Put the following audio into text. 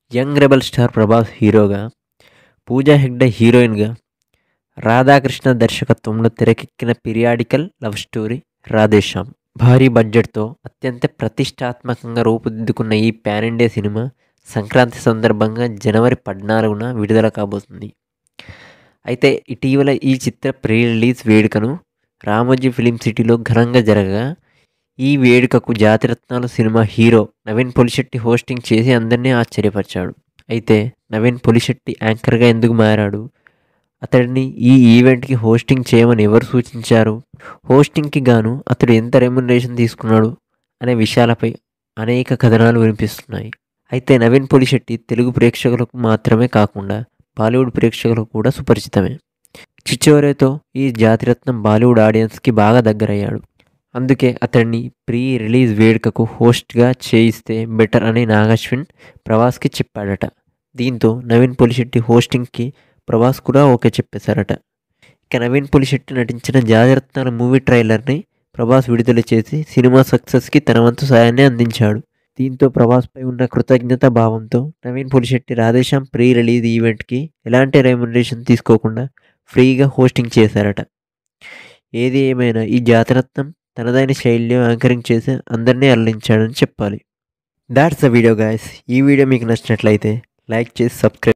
young rebel star Prabhas హీరోగా పూజా హెగ్డే హీరోయిన్గా రాధాకృష్ణ దర్శకత్వంలో తెరకెక్కిన పిరియాడికల్ లవ్ స్టోరీ రాధేశ్యామ్ భారీ బడ్జెట్తో అత్యంత ప్రతిష్టాత్మకంగా రూపుదిద్దుకున్న ఈ పాన్ ఇండియా సినిమా సంక్రాంతి సందర్భంగా జనవరి పద్నాలుగున విడుదల కాబోతుంది అయితే ఇటీవల ఈ చిత్ర ప్రీ రిలీజ్ వేడుకను రామోజీ ఫిలిం సిటీలో ఘనంగా జరగగా ఈ వేడుకకు Jathi Ratnalu cinema hero Naveen Polishetty hosting చేసి అందరినీ ఆశ్చర్యపరిచాడు అయితే నవీన్ పొలిశెట్టి యాంకర్గా ఎందుకు మారాడు అతడిని ఈ ఈవెంట్కి హోస్టింగ్ చేయమని ఎవరు సూచించారు హోస్టింగ్కి గాను అతడు ఎంత రెమ్యునరేషన్ తీసుకున్నాడు అనే విషయాలపై అనేక కథనాలు వినిపిస్తున్నాయి అయితే నవీన్ పొలిశెట్టి తెలుగు ప్రేక్షకులకు మాత్రమే కాకుండా బాలీవుడ్ ప్రేక్షకులకు కూడా సుపరిచితమే చిచ్చోరేతో ఈ జాతిరత్నం బాలీవుడ్ ఆడియన్స్కి బాగా దగ్గరయ్యాడు అందుకే అతడిని ప్రీ రిలీజ్ వేడుకకు హోస్ట్గా చేయిస్తే బెటర్ అని నాగశ్విన్ ప్రభాస్కి చెప్పాడట దీంతో నవీన్ పొలిశెట్టి హోస్టింగ్కి ప్రభాస్ కూడా ఓకే చెప్పేశారట ఇక నవీన్ పొలిశెట్టి నటించిన జాతిరత్నాల మూవీ ట్రైలర్ని ప్రభాస్ విడుదల చేసి సినిమా సక్సెస్కి తన వంతు సాయాన్ని అందించాడు దీంతో ప్రభాస్పై ఉన్న కృతజ్ఞత భావంతో నవీన్ పొలిశెట్టి రాధేశ్యాం ప్రీ రిలీజ్ ఈవెంట్కి ఎలాంటి రెమ్యునరేషన్ తీసుకోకుండా ఫ్రీగా హోస్టింగ్ చేశారట ఏది ఏమైనా ఈ జాతరత్నం తనదైన శైలిలో యాంకరింగ్ చేసి అందరినీ అల్లించాడని చెప్పాలి దాట్స్ ద వీడియో గాయస్ ఈ వీడియో మీకు నచ్చినట్లయితే లైక్ చేసి సబ్స్క్రైబ్